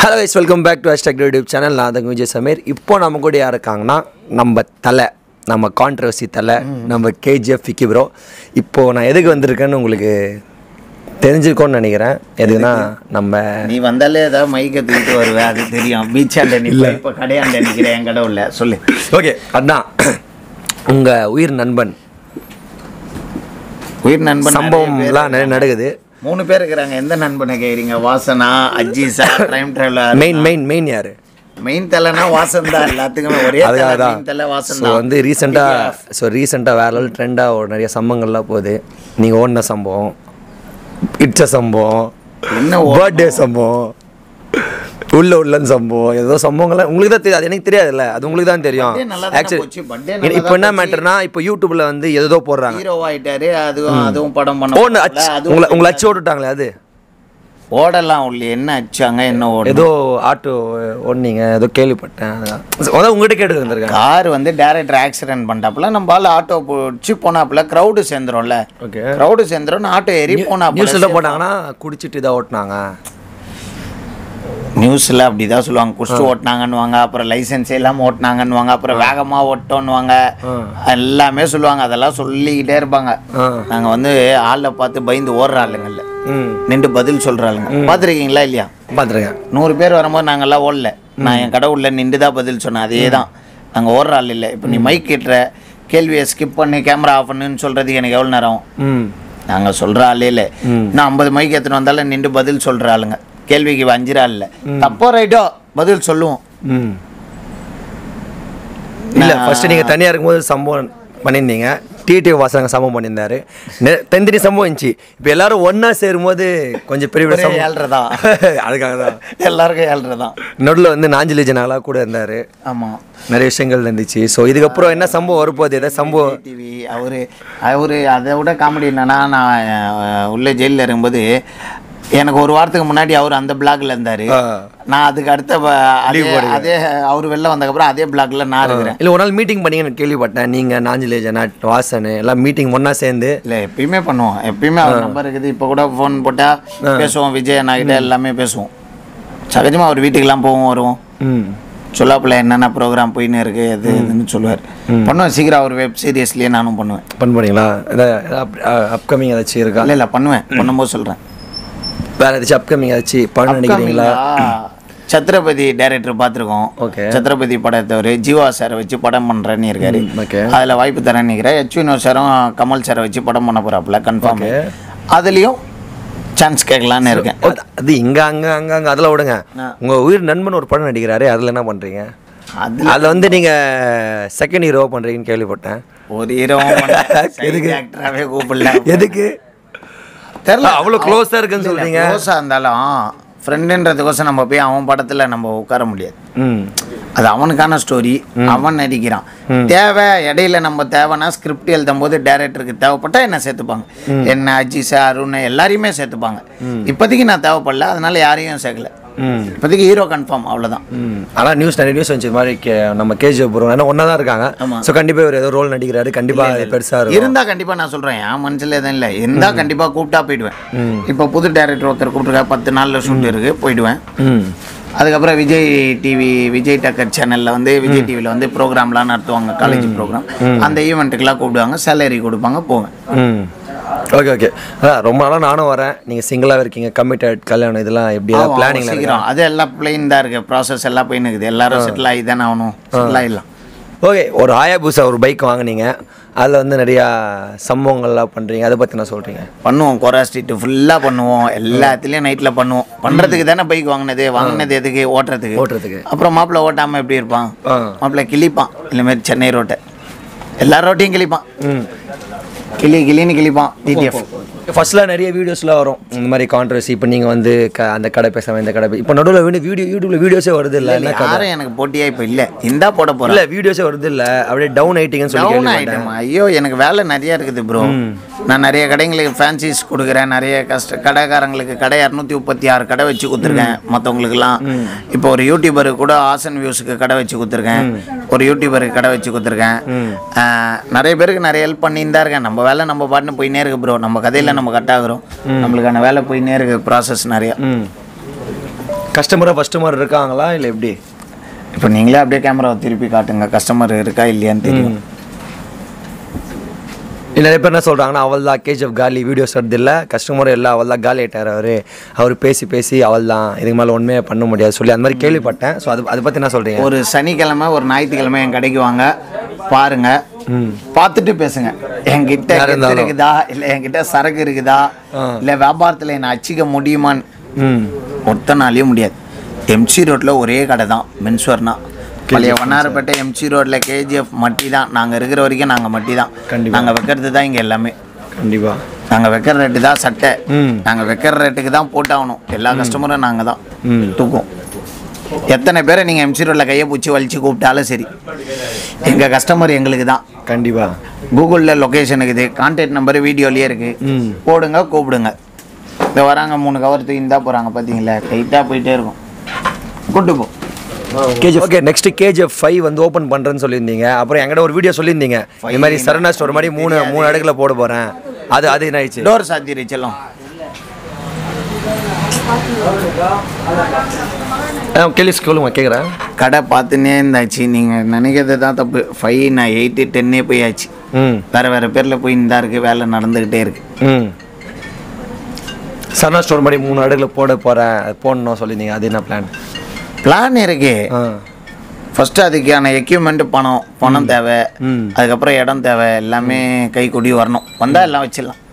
Hello guys welcome back to hashtag YouTube channel நான் தங்க விஜய் சமீர் இப்போ நம்ம கூட யார் இருக்காங்கன்னா நம்ம தலை நம்ம கான்ட்ரவர்சி தலை நம்ம கேஜிஎஃப் விக்கி ப்ரோ இப்போ நான் எதுக்கு வந்திருக்கேன்னு உங்களுக்கு தெரிஞ்சிருக்கோன்னு நினைக்கிறேன் எதுக்குன்னா நம்ம நீ வந்தாலே ஏதாவது மைக்க தூக்கிட்டு வருவேன் அது தெரியும் பீச்சாண்ட நிற்ப இப்போ கடையாண்ட நிற்கிறேன் என் கடவுள்ல சொல்லு ஓகே அதான் உங்கள் உயிர் நண்பன் உயிர் நண்பன் நிறைய பேர் சம்பவம்லாம் நிறைய நடக்குது மூணு பேர் இருக்கிறாங்க எந்த நண்பனை கேக்குறீங்க வாசனா அஜீசா time traveller main main main யார் மெயின் தலைனா வாசன் தான் எல்லாத்துக்குமே ஒரே அதுக்காக தலை தான் மெயின் தலை வாசன் ஸோ தான் வந்து ரீசெண்டாக ஸோ ரீசெண்டாக வேற லெவல் ட்ரெண்டாக ஒரு நிறைய சம்பவங்கள்லாம் போகுது நீங்கள் ஓடின சம்பவம் இட்ச சம்பவம் என்ன ஓ- பர்த்டே சம்பவம் உள்ள உள்ளன்னு சம்பவம் ஏதோ சம்பவங்கள்லாம் உங்களுக்கு தான் தெரியும் அது எனக்கு தெரியாதுல்ல அது உங்களுக்கு தான் தெரியும் Birthday நல்லா தானே போச்சு, birthday நல்லா இப்போ என்ன மேட்டர்னா இப்போ யூடியூப்ல வந்து ஏதோ போடுறாங்க ஹீரோ ஆயிட்டாரு அதுவும் அதுவும் படம் பண்ண ஓடுன போறதுல, அதுவும் உங்களை உங்களை அச்சு ஓட்டுட்டாங்களே அது ஓடலாம் உள்ள என்ன அடிச்சாங்க என்ன ஓடும் ஏதோ ஆட்டோ ஓடுனீங்க ஏதோ கேள்விப்பட்டேன் அதான் அதான் உங்ககிட்ட கேட்டு வந்திருக்கேன் கார் வந்து டேரக்டர் ஆக்சிடென்ட் பண்ணிட்டாப்புல நம்ம ஆள் ஆட்டோ பிடிச்சி போனாப்புல க்ரௌடு சேர்ந்துரும்ல ஓகே க்ரௌடு சேர்ந்துரும் ஆட்டோ ஏறி போனாப்புல நியூஸில் போட்டாங்கன்னா குடிச்சிட்டு இதாக ஓட்டினாங்க நியூஸில் அப்படி தான் சொல்லுவாங்க குஷ்டு ஓட்டினாங்கன்னுவாங்க அப்புறம் லைசன்ஸ் இல்லாமல் ஓட்டினாங்கன்னுவாங்க அப்புறம் வேகமாக ஓட்டோன்னுவாங்க எல்லாமே சொல்லுவாங்க அதெல்லாம் சொல்லிக்கிட்டே இருப்பாங்க ஆ நாங்கள் வந்து ஆளை பார்த்து பயந்து ஓடுற ஆளுங்கல்ல ம் நின்று பதில் சொல்கிற ஆளுங்க பார்த்துருக்கீங்களா இல்லையா பார்த்துருக்கேன் நூறு பேர் வரும்போது நாங்கெல்லாம் ஓடல நான் என் கடவுளில் நின்று தான் பதில் சொன்னேன் அதே தான் நாங்கள் ஓடுற ஆள் இல்லை இப்போ நீ மைக் கேட்டுற கேள்வியை ஸ்கிப் பண்ணி கேமரா ஆஃப் பண்ணுன்னு சொல்கிறதுக்கு எனக்கு எவ்வளோ நேரம் ஆகும் ம் நாங்கள் சொல்கிற ஆளே இல்லை நான் ஐம்பது மைக் எடுத்துன்னு வந்தாலும் நின்று பதில் சொல்கிற ஆளுங்க கேள்விக்கு வஞ்சிர ஆள் இல்லை தப்போ ரைட்டோ பதில் சொல்லுவோம் ம் இல்லை ஃபர்ஸ்ட் நீங்கள் தனியாக இருக்கும்போது சம்பவம் பண்ணியிருந்தீங்க டிடி வாசங்க சம்பவம் பண்ணியிருந்தாரு நெ- தனித்தனி சம்பவம் இருந்துச்சு இப்போ எல்லாரும் ஒன்றா சேரும்போது கொஞ்சம் பெரிய பெரிய ஒரே சம்பவம் ஏழ்ரை தான் அதுக்காக தான் எல்லாருக்கும் ஏழ்ரை தான் நடுவில் வந்து நாஞ்சலி ஜனாலாம் கூட இருந்தார் ஆமாம் நிறைய விஷயங்கள் இருந்துச்சு ஸோ இதுக்கப்புறம் என்ன சம்பவம் வரப்போகுது ஏதாவது சம்பவம் டிவி அவரு அவரு அதை விட காமெடி என்னன்னா நான் அஹ், உள்ள ஜெயிலில் இருக்கும்போது எனக்கு ஒரு வாரத்துக்கு முன்னாடி அவர் அந்த பிளாக்ல இருந்தாரு ஆ. நான் அதுக்கு அடுத்த ப- அதே அதே அவர் வெளில வந்ததுக்கப்புறம் அதே பிளாக்ல நான் இருக்கிறேன் இல்லை ஒரு நாள் மீட்டிங் பண்ணீங்கன்னு கேள்விப்பட்டேன் நீங்கள் நாஞ்சலி ஜனா வாசன் எல்லாம் மீட்டிங் ஒன்றா சேர்ந்து இல்லை எப்பயுமே பண்ணுவோம் எப்பயுமே அவர் நம்பர் இருக்குது இப்போ கூட ஃபோன் போட்டால் பேசுவோம் விஜய் அண்ணா கிட்ட எல்லாமே பேசுவோம் சகஜமாக அவர் வீட்டுக்கெல்லாம் போவோம் வருவோம் ம் சொல்லாப்புல என்னென்ன ப்ரோக்ராம் போயின்னு இருக்கு எது இதுன்னு சொல்லுவார் பண்ணுவேன் சீக்கிரம் அவர் வெப் சீரியஸ்லேயே நானும் பண்ணுவேன் பண்ண போறீங்களா ஏதாவது அப்கமிங் ஏதாச்சும் இருக்கா இல்லை இல்லை பண்ணுவேன் பண்ணும்போது சொல்கிறேன் வேறு ஏதாச்சும் அப்கமிங் ஏதாச்சும் பண்ண நினைக்கிறீங்களா சத்ரபதி டைரக்டர் பார்த்துருக்கோம் ஓகே சத்ரபதி படத்தவர் ஜீவா சாரை வச்சு படம் பண்ணுறேன்னு இருக்காரு ஓகே அதில் வாய்ப்பு தரேன்னு நினைக்கிறேன் எச் வினோத் சாரும் கமல் சாரை வச்சு படம் பண்ண போகிறாப்புல கன்ஃபார்ம் ஓகே அதுலேயும் சான்ஸ் கேட்கலான்னு இருக்கேன் அது- அது இங்க அங்க அங்க அங்க அதெல்லாம் விடுங்க ஆ. உங்க உயிர் நண்பன் ஒரு படம் நடிக்கிறாரு அதுல என்ன பண்றீங்க அது அதுல வந்து நீங்க செகண்ட் ஹீரோ பண்றீங்கன்னு கேள்விப்பட்டேன் ஒரு ஹீரோ எதுக்கு ஆக்டராகவே கூப்பிடல எதுக்கு தெரியல அவ்வளோ க்ளோஸா இருக்குன்னு சொல்றீங்க க்ளோஸாக இருந்தாலும் ஃப்ரெண்டுன்றதுக்கோசம் நம்ம போய் அவன் படத்தில் நம்ம உட்கார முடியாது ம் அது அவனுக்கான ஸ்டோரி அவன் நடிக்கிறான் தேவை இடையில நம்ம தேவைன்னா ஸ்கிரிப்ட் எழுதும் போது டேரக்டருக்கு தேவைப்பட்டா என்ன சேர்த்துப்பாங்க என்ன அஜிஸ் அருண் எல்லாரையுமே சேர்த்துப்பாங்க இப்போதைக்கு நான் தேவைப்படல அதனால யாரையும் சேர்க்கல ம் இப்போதைக்கு ஹீரோ கன்ஃபார்ம் அவ்வளோதான் ம் ஆனால் நியூஸ் நிறைய நியூஸ் வந்துச்சு இது மாதிரி கே- நம்ம கேஜி ப்ரோ ஏன்னா ஒன்றா தான் இருக்காங்க ஆமா. ஸோ கண்டிப்பாக இவர் ஏதோ ரோல் நடிக்கிறாரு கண்டிப்பாக அது பெருசாக இருக்கும் இருந்தா கண்டிப்பா நான் சொல்றேன் என் மனசுல எதுவும் இல்லை இருந்தா கண்டிப்பா கூப்பிட்டா போயிடுவேன் இப்போ புது டேரக்டர் ஒருத்தர் கூப்பிட்டுருக்கா பத்து நாள்ல ஷூட் இருக்கு போயிடுவேன் ம் அதுக்கப்புறம் விஜய் டிவி விஜய் டக்கர் சேனலில் வந்து விஜய் டிவியில் வந்து ப்ரோக்ராம்லாம் நடத்துவாங்க காலேஜ் ப்ரோக்ராம் அந்த ஈவெண்ட்டுக்கெல்லாம் கூப்பிடுவாங்க சேலரி கொடுப்பாங்க போவேன் ம் ஓகே ஓகே அதான் ரொம்ப நாளாக நானும் வரேன் நீங்கள் சிங்கிளாக இருக்கீங்க கமிட்டட் கல்யாணம் இதெல்லாம் எப்படி ஏதாவது பிளானிங்கில் சீக்கிரம் அது எல்லாம் பிளைன் தான் இருக்கு ப்ராசஸ் எல்லாம் போயின்னு இருக்குது எல்லாரும் செட்டில் ஆகி தானே ஆகணும் செட்டில் ஆகிடலாம் ஓகே ஒரு ஆயாபூசா ஒரு பைக் வாங்குனீங்க அதில் வந்து நிறையா சம்பவங்கள்லாம் பண்ணுறீங்க அதை பற்றி நான் சொல்கிறீங்க பண்ணுவோம் கொரா ஸ்ட்ரீட் ஃபுல்லாக பண்ணுவோம் எல்லாத்துலேயும் நைட்டில் பண்ணுவோம் பண்ணுறதுக்கு தானே பைக் வாங்கினது வாங்கினது எதுக்கு ஓட்டுறதுக்கு ஓட்டுறதுக்கு அப்புறம் மாப்பிள்ளை ஓட்டாமல் எப்படி இருப்பான் ஆ மாப்பிள்ளை கிழிப்பான் இந்த மாதிரி சென்னை ரோட்டை எல்லா ரோட்டையும் கிழிப்பான் ம் கிளி கிளின்னு கிழிப்பான் டிடிஎஃப் ஃபர்ஸ்ட்லாம் நிறைய வீடியோஸ்லாம் வரும் இந்த மாதிரி கான்ட்ரவர்சி இப்போ நீங்கள் வந்து க அந்த கடை பேசாமல் இந்த கடை இப்போ நடுவில் வீடியோ வீடியோ யூடியூப்பில் வீடியோஸே வருது இல்லை என்ன கதை யாரும் எனக்கு போட்டியா இப்போ இல்லை இந்தா போட போகிறேன் இல்லை வீடியோஸே வருது இல்லை அப்படியே டவுன் ஆயிட்டீங்கன்னு சொல்லி டவுன் கேள்விப்பட்டேன் ஆகிட்டேன் ஐயோ எனக்கு வேலை நிறைய இருக்குது ப்ரோ நான் நிறைய கடைங்களுக்கு ஃப்ரான்ச்சைஸ் கொடுக்குறேன் நிறைய கஷ்ட கடைக்காரங்களுக்கு கடை இரநூத்தி முப்பத்தி ஆறு கடை வச்சு கொடுத்துருக்கேன் மற்றவங்களுக்குலாம் இப்போ ஒரு யூடியூபருக்கு கூட ஆசன் வியூஸுக்கு கடை வச்சு கொடுத்துருக்கேன் ஒரு யூடியூபருக்கு கடை வச்சு கொடுத்துருக்கேன் ஆஹ், நிறைய பேருக்கு நிறைய ஹெல்ப் பண்ணின்னு தான் இருக்கேன் நம்ம வேலை நம்ம பாட்டுன்னு போயினே இருக்கு ப்ரோ நம்ம கதையில் நம்ம கட் ஆகுறோம் நம்மளுக்கான வேலை போயினே இருக்கு ப்ராசஸ் நிறைய ம் கஸ்டமராக ஃபஸ்ட்டு மாதிரி இருக்காங்களா இல்லை எப்படி இப்போ நீங்களே அப்படியே கேமராவை திருப்பி காட்டுங்க கஸ்டமர் இருக்கா இல்லையான்னு தெரியும் இல்ல, நிறைய பேர் என்ன சொல்கிறாங்கன்னா அவள் தான் கேஜிஎஃப் காலி வீடியோஸ் வருது இல்லை கஸ்டமரும் இல்லை அவள் தான் காலி ஆயிட்டார் அவர் அவர் பேசி பேசி அவள் தான் இதுக்கு மேலே ஒன்றுமே பண்ண முடியாது சொல்லி அந்த மாதிரி கேள்விப்பட்டேன் ஸோ அது அதை பற்றி என்ன சொல்கிறீங்க ஒரு சனிக்கிழமை ஒரு ஞாயிற்றுக்கிழமை என் கடைக்கு வாங்க பாருங்க பார்த்துட்டு பேசுங்க என்கிட்ட யார் கெத்து இருந்தாலும். இருக்குதா இல்லை என்கிட்ட சரக்கு இருக்குதா இல்லை வியாபாரத்தில் என்னை அச்சிக்க முடியுமான்னு ம் ஒருத்தனாலையும் முடியாது எம்சி ரோட்டில் ஒரே கடை தான் மென்ஸ்வர்னா பழைய வண்ணாரப்பேட்டை எம்சி ரோட்டில் கேஜிஎஃப் மட்டி தான் நாங்கள் இருக்கிற வரைக்கும் நாங்கள் மட்டி தான் கண்டிப்பா. நாங்கள் வைக்கிறது தான் இங்கே எல்லாமே கண்டிப்பாக நாங்கள் வைக்கிற ரேட்டு தான் சட்டை ம். நாங்கள் வைக்கிற ரேட்டுக்கு தான் போட்டாகணும் எல்லா கஸ்டமரும் நாங்கள் தான் ம். தூக்கும் எத்தனை பேரை நீங்கள் எம்சி ரோட்டில் கையை பிடிச்சி வலிச்சு கூப்பிட்டாலும் சரி எங்கள் கஸ்டமர் எங்களுக்கு தான் கண்டிப்பாக கூகுளில் லொக்கேஷன் இருக்குது கான்டாக்ட் நம்பர் வீடியோலேயே இருக்குது ம் போடுங்க கூப்பிடுங்க இந்த வராங்க மூணு கவர் தூக்கின்னு தான் போகிறாங்க பார்த்தீங்களா டைட்டாக போயிட்டே இருக்கும் கூட்டு போ KGF okay next KGF five வந்து ஓப்பன் பண்ணுறேன்னு சொல்லியிருந்தீங்க அப்புறம் என்கிட்ட ஒரு வீடியோ சொல்லியிருந்தீங்க இந்த மாதிரி சரணா ஸ்டோர் மாதிரி மூணு மூணு அடுக்கில் போட போகிறேன் அது அது என்ன ஆயிடுச்சு டோர் சாத்திரி செல்லம் ஆ, கேள்வி சொல்லுங்க கேட்குறேன் கடை பார்த்துன்னே இருந்தாச்சு நீங்கள் நினைக்கிறது தான் தப்பு ஃபைவ் நான் எயிட்டு டென்னே போயாச்சு ம் வேறு வேறு பேரில் போய் இந்த இருக்குது வேலை நடந்துக்கிட்டே இருக்குது ம் சரணா ஸ்டோர் மாதிரி மூணு அடுக்கில் போட போகிறேன் போடணும் சொல்லியிருந்தீங்க அது என்ன பிளான் பிளான் இருக்கு ஆ ஃபஸ்ட்டு அதுக்கான எக்யூப்மெண்ட் பணம் பணம் தேவை ம் அதுக்கப்புறம் இடம் தேவை எல்லாமே கை கூடி வரணும் வந்தால் எல்லாம் வச்சிடலாம்